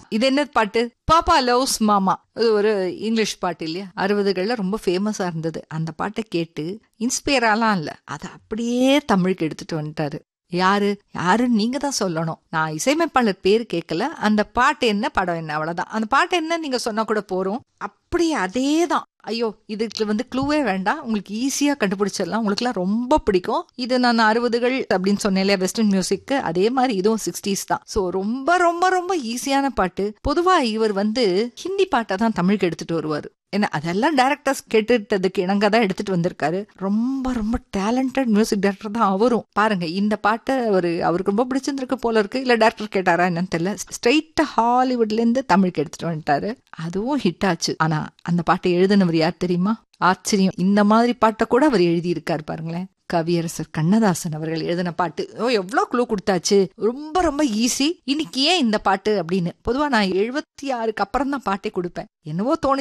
இது என்ன பாட்டு பாப்பா லவ்ஸ் மாமா அது ஒரு இங்கிலீஷ் பாட்டு இல்லையா அறுபதுகள்ல ரொம்ப ஃபேமஸா இருந்தது அந்த பாட்டை கேட்டு இன்ஸ்பயராலாம் இல்ல அதை அப்படியே தமிழுக்கு எடுத்துட்டு வந்துட்டாரு யாரு யாருன்னு நீங்க தான் சொல்லணும் நான் இசையமைப்பாளர் பேர் கேட்கல அந்த பாட்டு என்ன படம் என்ன அவ்வளவுதான் அந்த பாட்டு என்ன நீங்க சொன்னா கூட போறோம் அப்படியே அதே தான் ஐயோ இதுக்கு வந்து க்ளூவே வேண்டாம் உங்களுக்கு ஈஸியா கண்டுபிடிச்சிடலாம் உங்களுக்குலாம் ரொம்ப பிடிக்கும் இது நான் அறுபதுகள் அப்படின்னு சொன்னேன் இல்லையா வெஸ்டர்ன் மியூசிக்கு அதே மாதிரி இதுவும் சிக்ஸ்டீஸ் தான் ஸோ ரொம்ப ரொம்ப ரொம்ப ஈஸியான பாட்டு பொதுவா இவர் வந்து ஹிந்தி பாட்டை தான் தமிழுக்கு எடுத்துட்டு வருவார் ஏன்னா அதெல்லாம் டேரக்டர்ஸ் கேட்டுட்டதுக்கு இணங்க தான் எடுத்துட்டு வந்திருக்காரு ரொம்ப ரொம்ப டேலண்டட் மியூசிக் டைரக்டர் தான் அவரும் பாருங்க இந்த பாட்டை அவர் அவருக்கு ரொம்ப பிடிச்சிருந்திருக்கு போல இருக்கு இல்ல டேரக்டர் கேட்டாரா என்னன்னு தெரியல ஸ்ட்ரெயிட்டா ஹாலிவுட்ல இருந்து தமிழுக்கு எடுத்துட்டு வந்துட்டாரு அதுவும் ஹிட் ஆச்சு ஆனா அந்த பாட்டை எழுதினவர் யார் தெரியுமா ஆச்சரியம் இந்த மாதிரி பாட்டை கூட அவர் எழுதியிருக்காரு பாருங்களேன் கவியரசர் கண்ணதாசன் அவர்கள் எழுதின பாட்டு ஓ எவ்வளோ க்ளூ கொடுத்தாச்சு ரொம்ப ரொம்ப ஈஸி இன்னைக்கு ஏன் இந்த பாட்டு அப்படின்னு பொதுவா நான் எழுபத்தி ஆறுக்கு அப்புறம் தான் பாட்டே கொடுப்பேன் என்னவோ தோணு